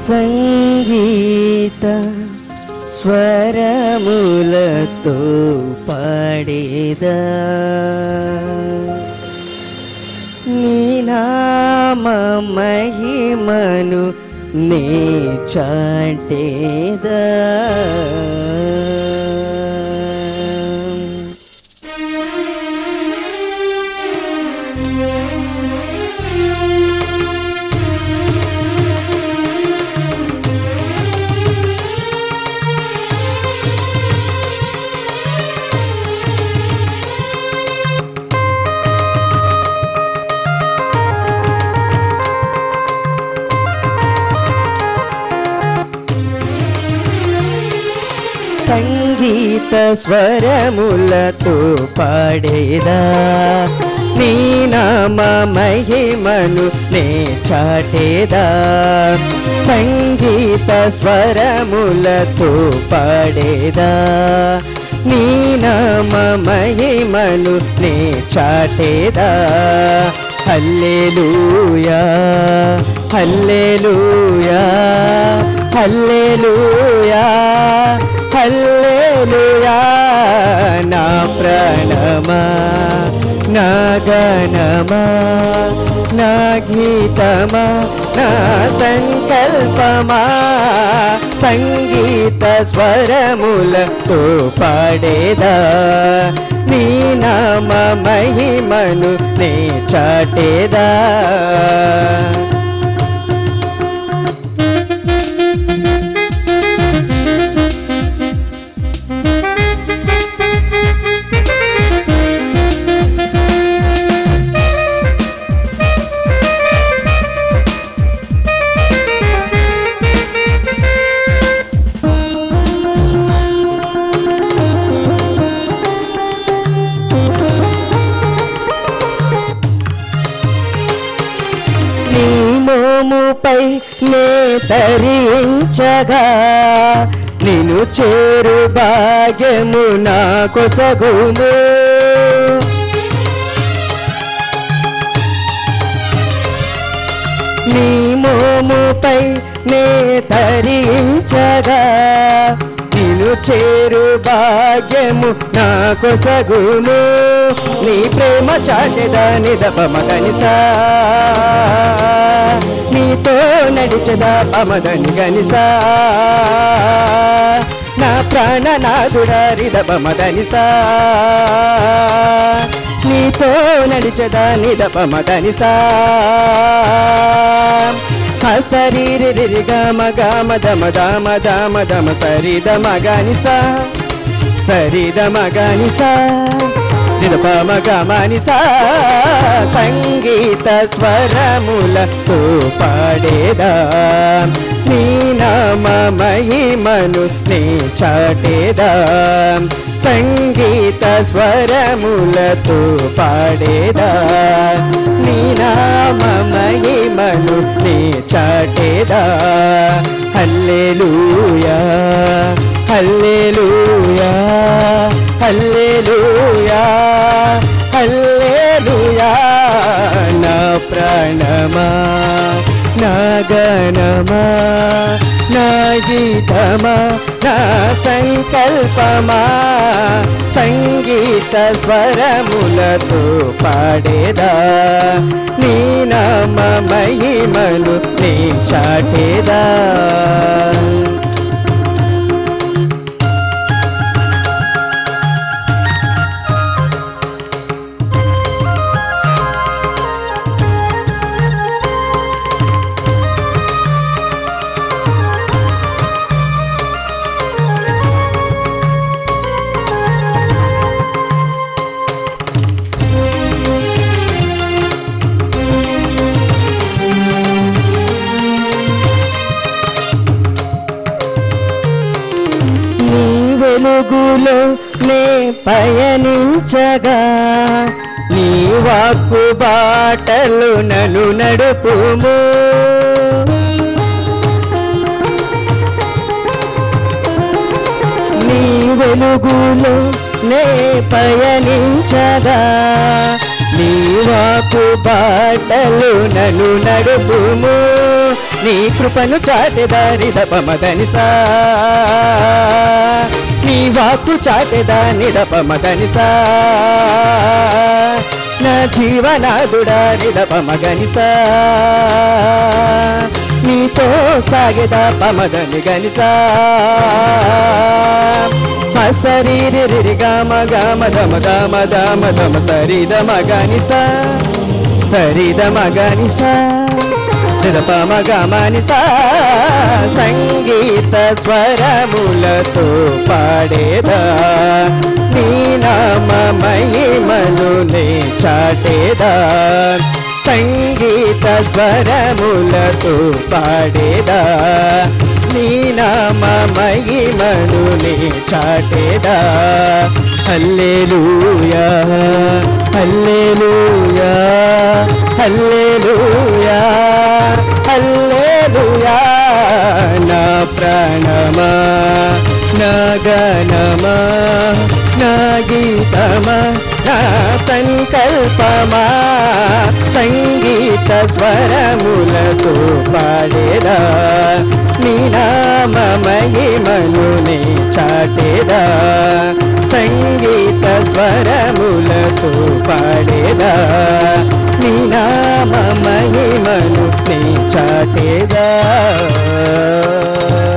సంగీత స్వరములతో పాడేదా నీ నామ మహిమను నే చాటేదా సంగీత స్వరములతో పాడేదా నీ నామ మహిమను నే చాటేదా సంగీత స్వరములతో పాడేదా నీ నామ మహిమను నే చాటేదా హల్లెలూయా హల్లెలూయా హల్లెలూయా హల్లెలూయా నా ప్రాణమా నా గణమా నా గీతమా నా సంకల్పమా సంగీత స్వరములతో పాడేదా నీ నామ మహిమను నే చాటేదా నీ మోముపై నే తరించగా నిన్ను చేరు భాగ్యము నా కొసగుము నీ మోముపై నే తరించగా నిన్ను చేరు భాగ్యము నా కొసగుము నీ ప్రేమ చాటెదా నిదప మగనిసా నీతో నడిచెదా పమదని గనిసా నా ప్రాణనాథుడా రిదప మదనిసా నీతో నడిచెదా నిదప మదనిసా సరీరి రిరి గమ గమ దమ దమ దమ దమ సరిద మగనిసా సరిద మగనిసా నిరప మగమనిసా సంగీత స్వరములతో పాడేదా నీ నామ మహిమను నే చాటేదా సంగీత స్వరములతో పాడేదా నీ నామ మహిమను నే చాటేదా హల్లెలూయా హల్లెలూయా హల్లెలూయా హల్లెలూయా నా ప్రాణమా నా గణమా నా గీతమా నా సంకల్పమా సంగీత స్వరములతో పాడేదా నీ నామ మహిమను నీ చాటేదా నీ వెలుగులో నే పయనించగా నీ వాక్కు బాటలు నన్ను నడుపుము నీ వెలుగులో నే పయనించగా నీ వాకు బాటలు నన్ను నడుపుము నీ కృపను చాటెదా నిదప మదనిసా నీ వాక్కు చాటెదా నిదప మదనిసా నా జీవనాదుడా నిదప మగనిసా నీతో సాగెదా పమదని గనిసా ససరి రి గమ గమ దమ దమ దమ దమ సరిద మగనిసా సరిద మగనిసా నిదప మగమనిసా సంగీత స్వరములతో పాడేదా నీ నామ మహిమను నే చాటేదా సంగీత స్వరములతో పాడేదా నీ నామ మహిమను నే చాటేదా హల్లెలూయా హల్లెలూయా హల్లెలూయా హల్లెలూయా నా ప్రాణమా నా గణమా నా గీతమా నా సంకల్పమా సంగీత స్వరములతో పాడేదా నీ నామ మహిమను నే చాటేదా సంగీత స్వరములతో పాడేదా నీ నామ మహిమను నీ చాటేదా